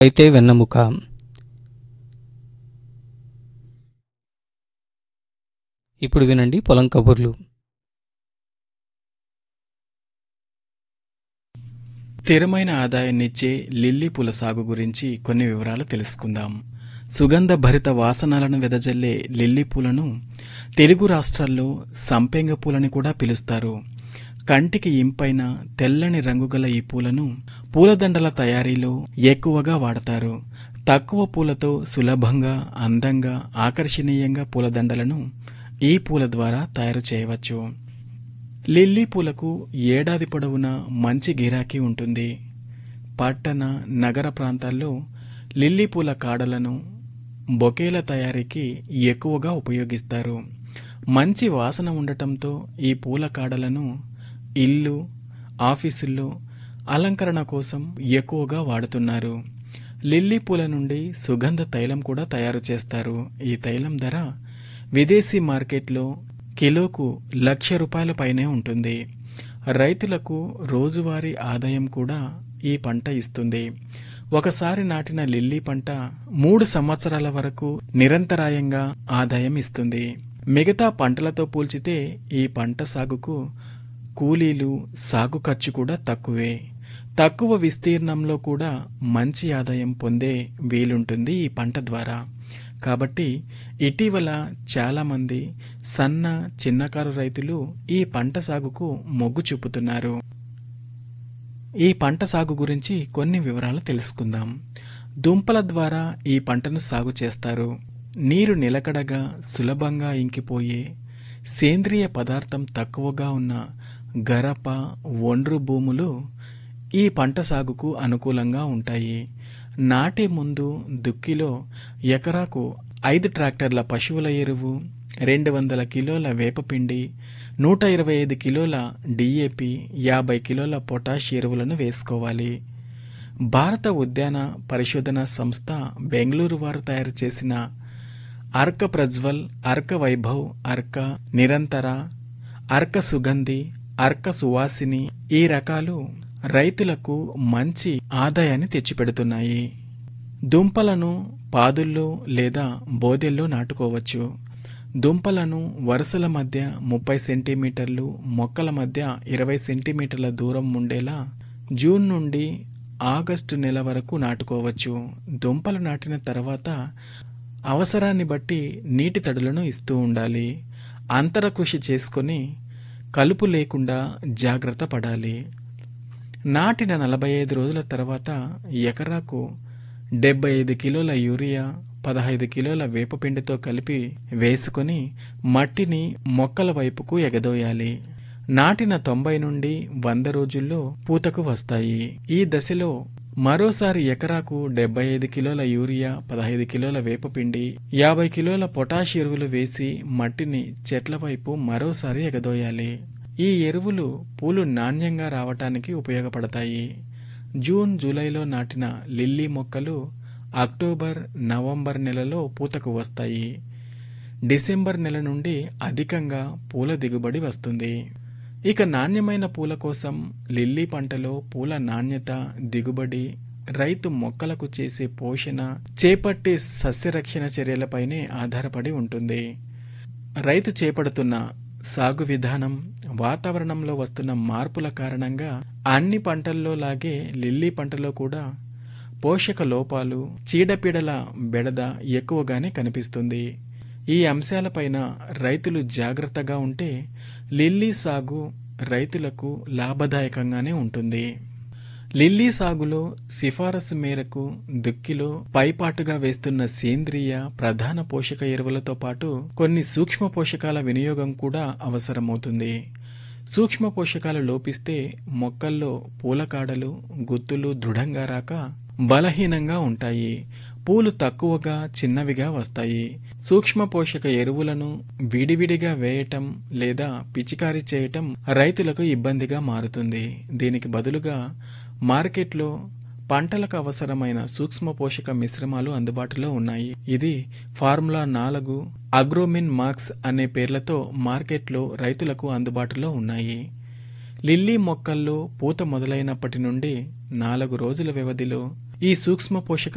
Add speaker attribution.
Speaker 1: అయితే వెన్నెముక ఇప్పుడు వినండి పొలం కబుర్లు
Speaker 2: స్థిరమైన ఆదాయాన్నిచ్చే లిల్లీ పూల సాగు గురించి కొన్ని వివరాలు తెలుసుకుందాం సుగంధ భరిత వాసనలను వెదజల్లే లిల్లీ పూలను తెలుగు రాష్ట్రాల్లో సంపెంగ పూలని కూడా పిలుస్తారు కంటికి ఇంపైన తెల్లని రంగుగల ఈ పూలను పూలదండల తయారీలో ఎక్కువగా వాడతారు తక్కువ పూలతో సులభంగా అందంగా ఆకర్షణీయంగా పూలదండలను ఈ పూల ద్వారా తయారు చేయవచ్చు లిల్లీ పూలకు ఏడాది పొడవునా మంచి గిరాకీ ఉంటుంది పట్టణ నగర ప్రాంతాల్లో లిల్లీ పూల కాడలను బొకేల తయారీకి ఎక్కువగా ఉపయోగిస్తారు మంచి వాసన ఉండటంతో ఈ పూల కాడలను ఇల్లు ఆఫీసుల్లో అలంకరణ కోసం ఎక్కువగా వాడుతున్నారు లిల్లీ పూల నుండి సుగంధ తైలం కూడా తయారు చేస్తారు ఈ తైలం ధర విదేశీ మార్కెట్లో కిలోకు లక్ష రూపాయల పైనే ఉంటుంది రైతులకు రోజువారీ ఆదాయం కూడా ఈ పంట ఇస్తుంది ఒకసారి నాటిన లిల్లీ పంట మూడు సంవత్సరాల వరకు నిరంతరాయంగా ఆదాయం ఇస్తుంది మిగతా పంటలతో పోల్చితే ఈ పంట సాగుకు కూలీలు సాగు ఖర్చు కూడా తక్కువే తక్కువ విస్తీర్ణంలో కూడా మంచి ఆదాయం పొందే వీలుంటుంది ఈ పంట ద్వారా కాబట్టి ఇటీవల చాలామంది సన్న చిన్నకారు రైతులు ఈ పంట సాగుకు మొగ్గు చూపుతున్నారు ఈ పంట సాగు గురించి కొన్ని వివరాలు తెలుసుకుందాం దుంపల ద్వారా ఈ పంటను సాగు చేస్తారు నీరు నిలకడగా సులభంగా ఇంకిపోయే సేంద్రియ పదార్థం తక్కువగా ఉన్న గరప ఒండ్రు భూములు ఈ పంట సాగుకు అనుకూలంగా ఉంటాయి నాటే ముందు దుక్కిలో ఎకరాకు ఐదు ట్రాక్టర్ల పశువుల ఎరువు రెండు వందల కిలోల వేపపిండి నూట ఇరవై ఐదు కిలోల డిఏపి యాభై కిలోల పొటాష్ ఎరువులను వేసుకోవాలి భారత ఉద్యాన పరిశోధన సంస్థ బెంగళూరు వారు తయారు చేసిన అర్క ప్రజ్వల్ అర్క వైభవ్ అర్క నిరంతర అర్క సుగంధి అర్క సువాసిని ఈ రకాలు రైతులకు మంచి ఆదాయాన్ని తెచ్చిపెడుతున్నాయి దుంపలను పాదుల్లో లేదా బోదెల్లో నాటుకోవచ్చు దుంపలను వరుసల మధ్య ముప్పై సెంటీమీటర్లు మొక్కల మధ్య ఇరవై సెంటీమీటర్ల దూరం ఉండేలా జూన్ నుండి ఆగస్టు నెల వరకు నాటుకోవచ్చు దుంపలు నాటిన తర్వాత అవసరాన్ని బట్టి నీటి తడులను ఇస్తూ ఉండాలి అంతర కృషి చేసుకొని కలుపు లేకుండా జాగ్రత్త పడాలి నాటిన నలభై ఐదు రోజుల తర్వాత ఎకరాకు డెబ్బై ఐదు కిలోల యూరియా పదహైదు కిలోల వేపపిండితో కలిపి వేసుకొని మట్టిని మొక్కల వైపుకు ఎగదోయాలి నాటిన తొంభై నుండి వంద రోజుల్లో పూతకు వస్తాయి ఈ దశలో మరోసారి ఎకరాకు డెబ్బై ఐదు కిలోల యూరియా పదహైదు కిలోల వేపపిండి యాభై కిలోల పొటాష్ ఎరువులు వేసి మట్టిని చెట్ల వైపు మరోసారి ఎగదోయాలి ఈ ఎరువులు పూలు నాణ్యంగా రావటానికి ఉపయోగపడతాయి జూన్ జూలైలో నాటిన లిల్లీ మొక్కలు అక్టోబర్ నవంబర్ నెలలో పూతకు వస్తాయి డిసెంబర్ నెల నుండి అధికంగా పూల దిగుబడి వస్తుంది ఇక నాణ్యమైన పూల కోసం లిల్లీ పంటలో పూల నాణ్యత దిగుబడి రైతు మొక్కలకు చేసే పోషణ చేపట్టే సస్యరక్షణ చర్యలపైనే ఆధారపడి ఉంటుంది రైతు చేపడుతున్న సాగు విధానం వాతావరణంలో వస్తున్న మార్పుల కారణంగా అన్ని పంటల్లో లాగే లిల్లీ పంటలో కూడా పోషక లోపాలు చీడపీడల బెడద ఎక్కువగానే కనిపిస్తుంది ఈ అంశాలపైన రైతులు జాగ్రత్తగా ఉంటే లిల్లీ సాగు రైతులకు లాభదాయకంగానే ఉంటుంది లిల్లీ సాగులో సిఫారసు మేరకు దుక్కిలో పైపాటుగా వేస్తున్న సేంద్రియ ప్రధాన పోషక ఎరువులతో పాటు కొన్ని సూక్ష్మ పోషకాల వినియోగం కూడా అవసరమవుతుంది సూక్ష్మ పోషకాలు లోపిస్తే మొక్కల్లో పూలకాడలు గుత్తులు దృఢంగా రాక బలహీనంగా ఉంటాయి పూలు తక్కువగా చిన్నవిగా వస్తాయి సూక్ష్మ పోషక ఎరువులను విడివిడిగా వేయటం లేదా పిచికారీ చేయటం రైతులకు ఇబ్బందిగా మారుతుంది దీనికి బదులుగా మార్కెట్లో పంటలకు అవసరమైన సూక్ష్మ పోషక మిశ్రమాలు అందుబాటులో ఉన్నాయి ఇది ఫార్ములా నాలుగు అగ్రోమిన్ మార్క్స్ అనే పేర్లతో మార్కెట్లో రైతులకు అందుబాటులో ఉన్నాయి లిల్లీ మొక్కల్లో పూత మొదలైనప్పటి నుండి నాలుగు రోజుల వ్యవధిలో ఈ సూక్ష్మ పోషక